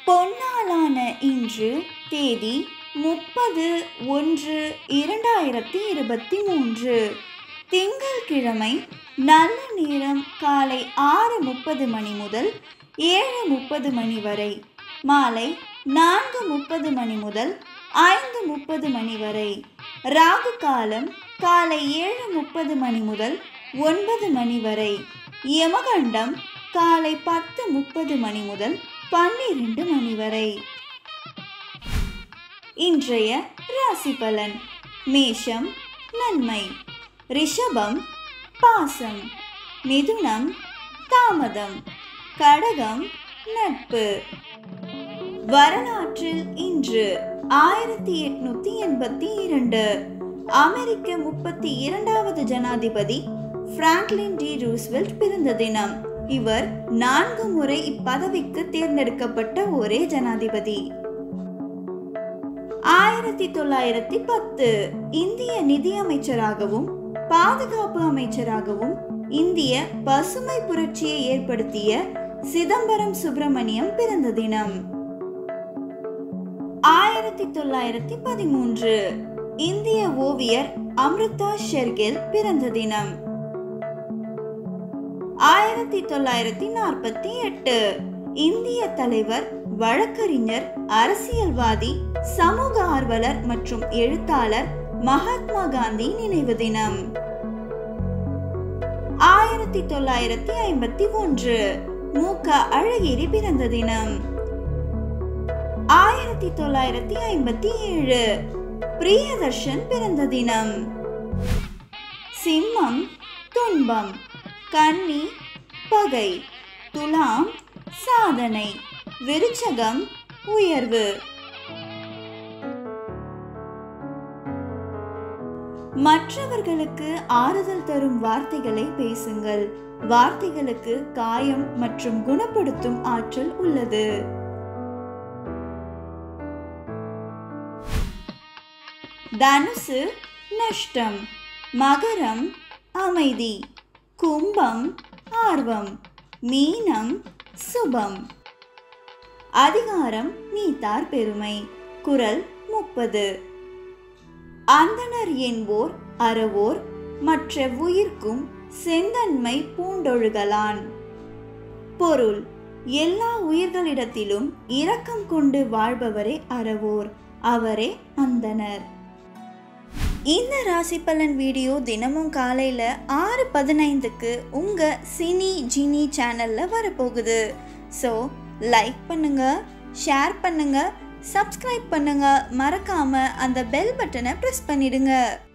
பொன்னாளான இன்று தேதி முப்பது ஒன்று இரண்டாயிரத்தி இருபத்தி மூன்று திங்கட்கிழமை நல்ல நேரம் காலை ஆறு முப்பது மணி முதல் ஏழு முப்பது மணி வரை மாலை நான்கு முப்பது மணி முதல் ஐந்து முப்பது மணி வரை ராகு காலம் காலை ஏழு முப்பது மணி முதல் ஒன்பது மணி வரை யமகண்டம் காலை பத்து முப்பது மணி முதல் பன்னிரண்டு மணி வரை இன்றைய ராசி பலன் மேஷம் நன்மை ரிஷபம் பாசம் மிதுனம் தாமதம் கடகம் நட்பு வரலாற்றில் இன்று ஆயிரத்தி எட்நூத்தி எண்பத்தி இரண்டு அமெரிக்க முப்பத்தி இரண்டாவது ஜனாதிபதி பிராங்க்லின் டி ரூஸ்வெல்ட் பிறந்த தினம் இவர் நான்கு முறை இப்பதவிக்கு தேர்ந்தெடுக்கப்பட்ட ஒரே ஜனாதிபதி ஆயிரத்தி தொள்ளாயிரத்தி பத்து இந்திய நிதியமைச்சராகவும் பாதுகாப்பு அமைச்சராகவும் இந்திய பசுமை புரட்சியை ஏற்படுத்திய சிதம்பரம் சுப்பிரமணியம் பிறந்த தினம் ஆயிரத்தி தொள்ளாயிரத்தி பதிமூன்று இந்திய ஓவியர் அம்ருதா ஷெர்கில் பிறந்த தினம் ஆயிரத்தி தொள்ளாயிரத்தி நாற்பத்தி எட்டு இந்திய தலைவர் வழக்கறிஞர் அரசியல்வாதி சமூக ஆர்வலர் மற்றும் எழுத்தாளர் மகாத்மா காந்தி நினைவு தினம் ஆயிரத்தி தொள்ளாயிரத்தி ஐம்பத்தி ஒன்று மூக்க அழகிரி பிறந்த தினம் ஆயிரத்தி தொள்ளாயிரத்தி ஐம்பத்தி ஏழு பிரியதர்ஷன் பிறந்த தினம் சிம்மம் துன்பம் கன்னி பகை துலாம் சாதனை விருச்சகம் உயர்வு மற்றவர்களுக்கு ஆறுதல் தரும் வார்த்தைகளை பேசுங்கள் வார்த்தைகளுக்கு காயம் மற்றும் குணப்படுத்தும் ஆற்றல் உள்ளது தனுசு நஷ்டம் மகரம் அமைதி கும்பம் ஆர்வம் மீனம் சுபம் அதிகாரம் நீத்தார் பெருமை குரல் முப்பது அந்தனர் என்போர் அறவோர் மற்ற உயிர்க்கும் செந்தன்மை பூண்டொழுகலான் பொருள் எல்லா உயிர்களிடத்திலும் இரக்கம் கொண்டு வாழ்பவரே அறவோர் அவரே அந்தனர் இந்த ராசி பலன் வீடியோ தினமும் காலையில் ஆறு பதினைந்துக்கு உங்கள் சினி ஜினி சேனலில் வரப்போகுது ஸோ லைக் பண்ணுங்க ஷேர் பண்ணுங்க சப்ஸ்கிரைப் பண்ணுங்க மறக்காம அந்த பெல் பட்டனை ப்ரெஸ் பண்ணிடுங்க